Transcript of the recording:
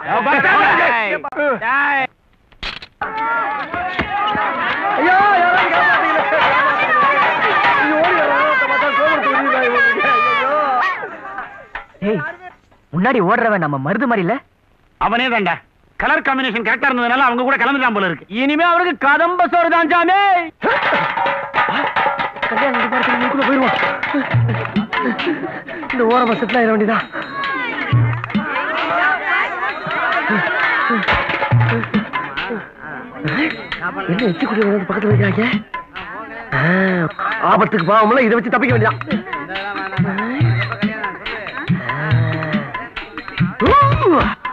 ஐயோ யாராவது காப்பாத்துங்களே. ஐயோ, ஓடி வராங்க. ஒருத்தன் பார்த்தா கோபுரத்து உரியுதா இவனுக்கு. ஐயோ. ஏய் முன்னாடி ஓடுறவன் நம்ம மருது மாதிரி இல்ல அவனே தான்டா கலர் காம்பினேஷன் கரெக்டா இருந்ததுனால அவங்க கூட கலந்துட்டான் போல இருக்கு இனிமே அவருக்கு கதம்ப சோறு தான் சாமி கல்யாணம் இந்த நேரத்துல நீக்குள்ள போயிருவான் இந்த ஓரமா செட்டில் ஆயிட வேண்டியதா என்ன எச்சு குடி வந்து பக்கத்துல வைக்கிறாங்க ஆ, ஆபத்துக்கு பாவம்ல இதை வச்சு தப்பிக்க வேண்டியதான் ஊ!